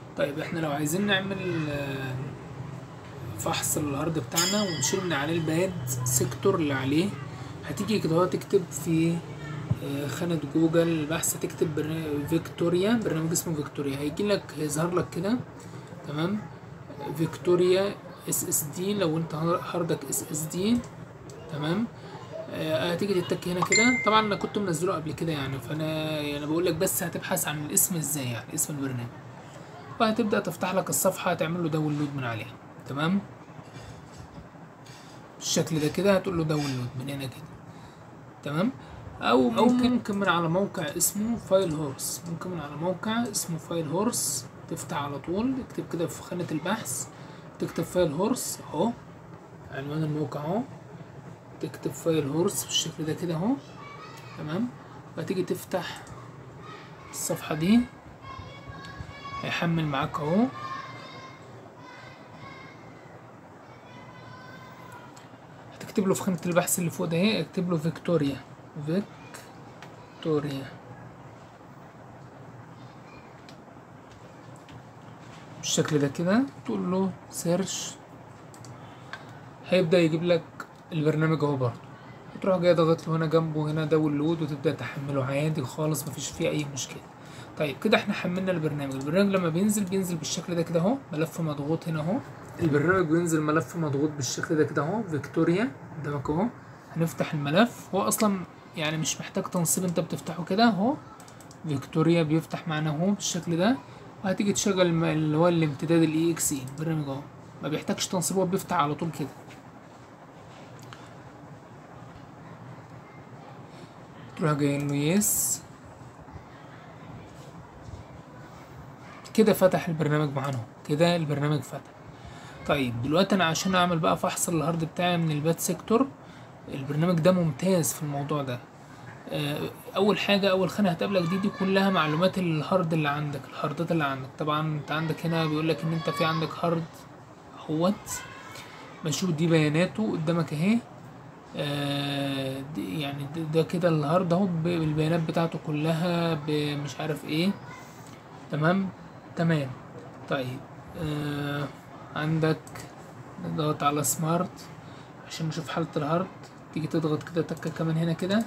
طيب احنا لو عايزين نعمل آه، فحص الهارد بتاعنا ونشيل من عليه الباد سيكتور اللي عليه هتيجي كده هو تكتب في آه، خانة جوجل البحث هتكتب برنا- فيكتوريا برنامج اسمه فيكتوريا هيجي لك هيظهر لك كده تمام فيكتوريا اس اس دي لو انت هاردك اس اس دي تمام آه، هتيجي تتك هنا كده طبعا انا كنت منزله قبل كده يعني فانا يعني بقول لك بس هتبحث عن الاسم ازاي يعني اسم البرنامج وهتبدا تفتح لك الصفحه هتعمل له داونلود من عليها تمام بالشكل ده كده هتقول له داونلود من هنا كده تمام او ممكن ممكن من على موقع اسمه فايل هورس ممكن من على موقع اسمه فايل هورس تفتح على طول اكتب كده في خانة البحث تكتب فايل هورس اهو عنوان الموقع اهو تكتب فايل هورس بالشكل ده كده اهو تمام وهتيجي تفتح الصفحة دي هيحمل معاك اهو هتكتب له في خانة البحث اللي فوق ده اهي اكتب له فيكتوريا فيكتوريا بالشكل ده كده تقول له سيرش هيبدأ يجيب لك البرنامج اهو برضه تروح جاي ضغط له هنا جنبه هنا داونلود وتبدأ تحمله عادي خالص مفيش فيه أي مشكلة طيب كده احنا حملنا البرنامج البرنامج لما بينزل بينزل بالشكل ده كده اهو ملف مضغوط هنا اهو البرنامج بينزل ملف مضغوط بالشكل ده كده اهو فيكتوريا قدامك اهو هنفتح الملف هو اصلا يعني مش محتاج تنصيب انت بتفتحه كده اهو فيكتوريا بيفتح معانا اهو بالشكل ده وهتيجي تشغل الم- اللي هو الامتداد الاي اكس اي البرنامج اهو ما بيحتاجش تنصيب هو بيفتح على طول كده تروح جاي له يس كده فتح البرنامج معانا اهو. كده البرنامج فتح طيب دلوقتي انا عشان اعمل بقى فحص الهارد بتاعي من البات سيكتور البرنامج ده ممتاز في الموضوع ده آه، اول حاجه اول خانه هتقابلك دي دي كلها معلومات الهارد اللي عندك الهاردات اللي عندك طبعا انت عندك هنا بيقول لك ان انت في عندك هارد اهوت مشهور دي بياناته قدامك اهي آه، دي يعني ده, ده كده الهارد اهو ب- بالبيانات بتاعته كلها بمش عارف ايه تمام تمام طيب آه عندك نضغط على سمارت عشان نشوف حالة الهارد تيجي تضغط كده تكة كمان هنا كده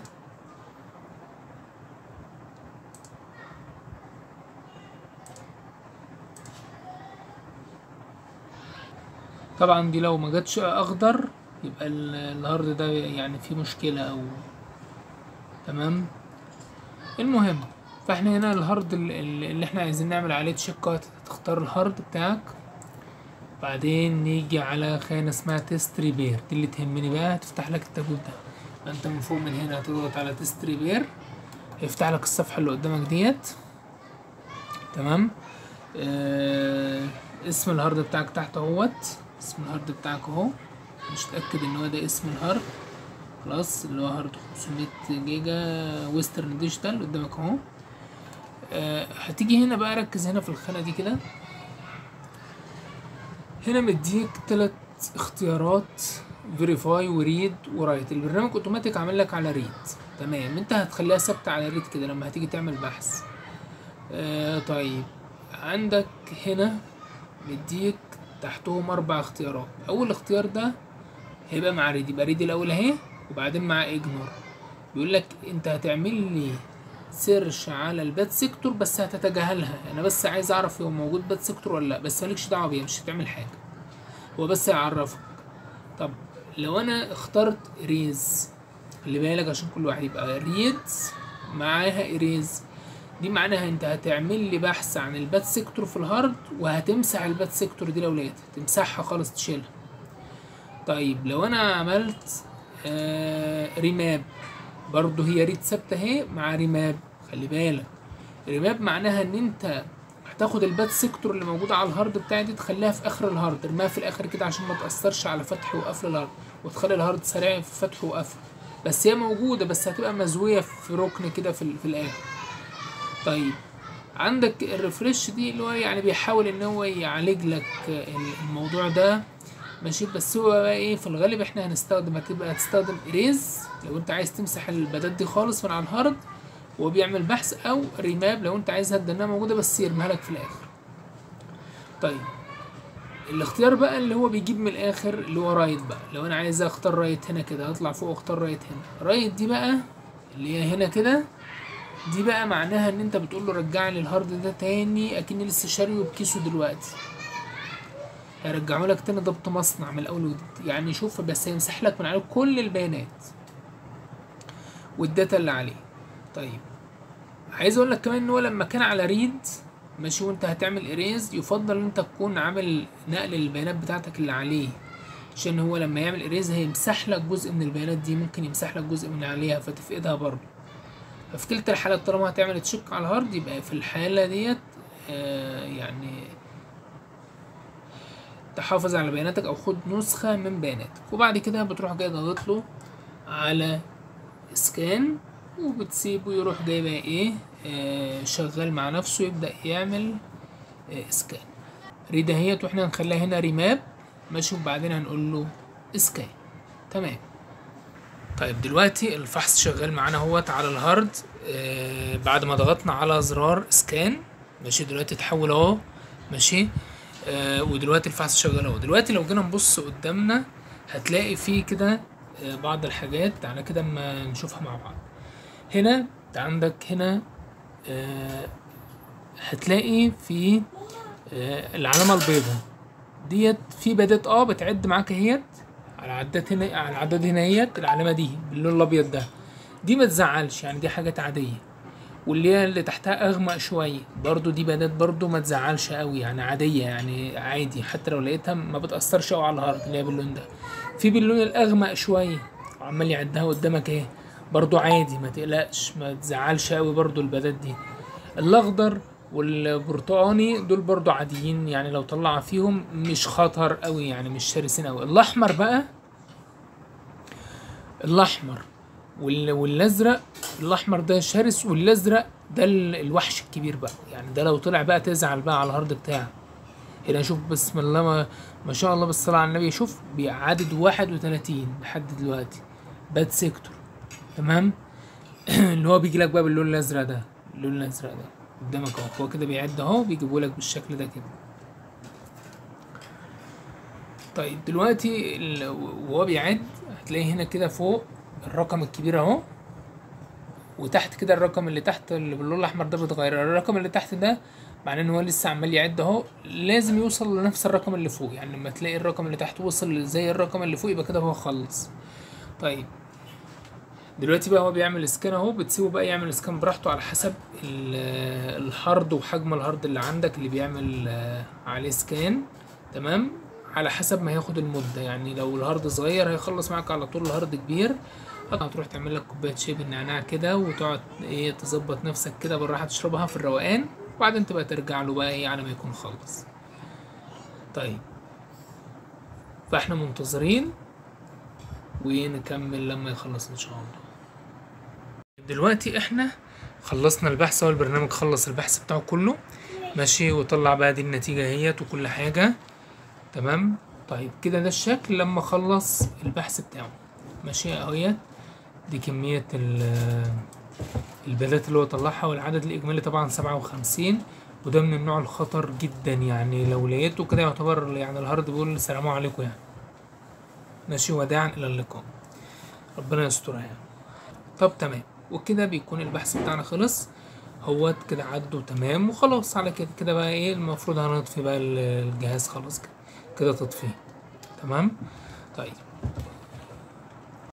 طبعا دي لو ما جاتش اخضر يبقى ال- الهارد ده يعني فيه مشكلة او تمام المهم فاحنا هنا الهارد ال- ال- اللي احنا عايزين نعمل عليه تشيك اوت هتختار الهارد بتاعك بعدين نيجي على خانة اسمها تيست ريبير دي اللي تهمني بقى هتفتح لك التابوت ده انت من فوق من هنا هتضغط على تيست ريبير هيفتح لك الصفحة اللي قدامك ديت تمام آه اسم الهارد بتاعك تحت اهوت اسم الهارد بتاعك اهو مش متأكد ان هو ده اسم الهارد خلاص اللي هو هارد 500 جيجا ويسترن ديجيتال قدامك اهو آه، هتيجي هنا بقى ركز هنا في الخانة دي كده هنا مديك تلات اختيارات فيريفاي وريد ورايت البرنامج اوتوماتيك عامل لك على ريد تمام انت هتخليها ثابتة على ريد كده لما هتيجي تعمل بحث آه طيب عندك هنا مديك تحتهم اربع اختيارات اول اختيار ده هيبقى مع ريد يبقى ريد الاول اهي وبعدين مع اجنور بيقول لك انت هتعمل لي سيرش على الباد سيكتور بس هتتجاهلها انا بس عايز اعرف هو موجود باد سيكتور ولا لا بس مالكش دعوه بيها مش هتعمل حاجه هو بس هيعرفك طب لو انا اخترت اريز خلي بالك عشان كل واحد يبقى ريد معاها اريز دي معناها انت هتعمل لي بحث عن الباد سيكتور في الهارد وهتمسح الباد سيكتور دي لو لقيتها تمسحها خالص تشيلها طيب لو انا عملت آه ريماب برضو هي ريد ثابته اهي مع ريماب خلي بالك ريماب معناها ان انت هتاخد الباد سيكتور اللي موجوده على الهارد بتاعي دي تخليها في اخر الهارد ارميها في الاخر كده عشان ما تاثرش على فتح وقفل الهارد وتخلي الهارد سريع في فتح وقفل بس هي موجوده بس هتبقى مزويه في ركن كده في, ال- في الاخر طيب عندك الريفرش دي اللي هو يعني بيحاول ان هو يعالج لك الموضوع ده ماشي بس هو بقى ايه في الغالب احنا هنستخدم هتبقى هتستخدم اريز لو انت عايز تمسح البدات دي خالص من على الهارد وهو بيعمل بحث او ريماب لو انت عايزها تدنها موجوده بس يرميها لك في الاخر طيب الاختيار بقى اللي هو بيجيب من الاخر اللي هو رايت بقى لو انا عايز اختار رايت هنا كده هطلع فوق واختار رايت هنا رايت دي بقى اللي هي هنا كده دي بقى معناها ان انت بتقول له رجع لي الهارد ده تاني اكني لسه شاريه بكيسه دلوقتي هيرجعوا لك تاني ضبط مصنع من الاول وجديد يعني شوف بس هيمسح لك من عليه كل البيانات والداتا اللي عليه طيب عايز اقول لك كمان ان هو لما كان على ريد ماشي وانت هتعمل اريز يفضل ان انت تكون عامل نقل للبيانات بتاعتك اللي عليه عشان هو لما يعمل اريز هيمسح لك جزء من البيانات دي ممكن يمسح لك جزء من عليها فتفقدها برضه ففي كلتا الحالات طالما هتعمل تشيك على الهارد يبقى في الحالة ديت آه يعني تحافظ على بياناتك او خد نسخة من بياناتك وبعد كده بتروح جاي ضاغط له على سكان وبتسيبه يروح جاي بقى ايه آه شغال مع نفسه يبدأ يعمل آه سكان ريد اهيت واحنا هنخليها هنا ريماب ماشي وبعدين هنقول له سكان تمام طيب دلوقتي الفحص شغال معانا اهوت على الهارد آه بعد ما ضغطنا على زرار سكان ماشي دلوقتي اتحول اهو ماشي آه ودلوقتي الفحص شغال اهو دلوقتي لو جينا نبص قدامنا هتلاقي فيه كده آه بعض الحاجات تعالى كده اما نشوفها مع بعض هنا انت عندك هنا آه هتلاقي في آه العلامة البيضاء ديت في بدات اه بتعد معاك اهيت على عداد هنا على العداد هنا اهيت العلامة دي باللون الابيض ده دي ما تزعلش يعني دي حاجات عادية واللي هي اللي تحتها اغمق شوية برضو دي بدات برضو ما تزعلش قوي يعني عادية يعني عادي حتى لو لقيتها ما بتأثرش قوي على الهارد اللي هي باللون ده في باللون الاغمق شوية عمال يعدها قدامك اهي برضو عادي ما تقلقش ما تزعلش قوي برضو البدات دي الاخضر والبرتقاني دول برضو عاديين يعني لو طلع فيهم مش خطر قوي يعني مش شرسين قوي الاحمر بقى الاحمر وال- والازرق الاحمر ده شرس والازرق ده ال- الوحش الكبير بقى يعني ده لو طلع بقى تزعل بقى على الهارد بتاعك هنا شوف بسم الله ما, ما شاء الله بالصلاة على النبي شوف بعدد واحد وتلاتين لحد دلوقتي باد سيكتور تمام اللي هو بيجي لك بقى باللون الازرق ده اللون الازرق ده قدامك اهو هو كده بيعد اهو بيجيبه لك بالشكل ده كده طيب دلوقتي ال- وهو بيعد هتلاقي هنا كده فوق الرقم الكبير اهو وتحت كده الرقم اللي تحت اللي باللون الاحمر ده بيتغير الرقم اللي تحت ده معناه ان هو لسه عمال يعد اهو لازم يوصل لنفس الرقم اللي فوق يعني لما تلاقي الرقم اللي تحت وصل زي الرقم اللي فوق يبقى كده هو خلص طيب دلوقتي بقى هو بيعمل سكان اهو بتسيبه بقى يعمل سكان براحته على حسب ال- الهارد وحجم الهارد اللي عندك اللي بيعمل آه، عليه سكان تمام على حسب ما هياخد المدة يعني لو الهارد صغير هيخلص معاك على طول الهارد كبير هتروح تعمل لك كوباية شاي بالنعناع كده وتقعد ايه تظبط نفسك كده بالراحة تشربها في الروقان وبعدين تبقى ترجع له بقى ايه على ما يكون خلص طيب فاحنا منتظرين ونكمل لما يخلص ان شاء الله دلوقتي احنا خلصنا البحث والبرنامج خلص البحث بتاعه كله ماشي وطلع بقى دي النتيجة اهيت وكل حاجة تمام طيب كده ده الشكل لما خلص البحث بتاعه ماشي اهيت دي كمية ال- البيانات اللي هو طلعها والعدد الإجمالي طبعا سبعة وخمسين وده من النوع الخطر جدا يعني لو لقيته كده يعتبر يعني الهارد بيقول السلام عليكم يعني ماشي وداعا إلى اللقاء ربنا يسترها يعني طب تمام وكده بيكون البحث بتاعنا خلص هوت كده عدوا تمام وخلاص على كده كده بقى ايه المفروض هنطفي بقى ال- الجهاز خلاص كده كده تطفيه تمام طيب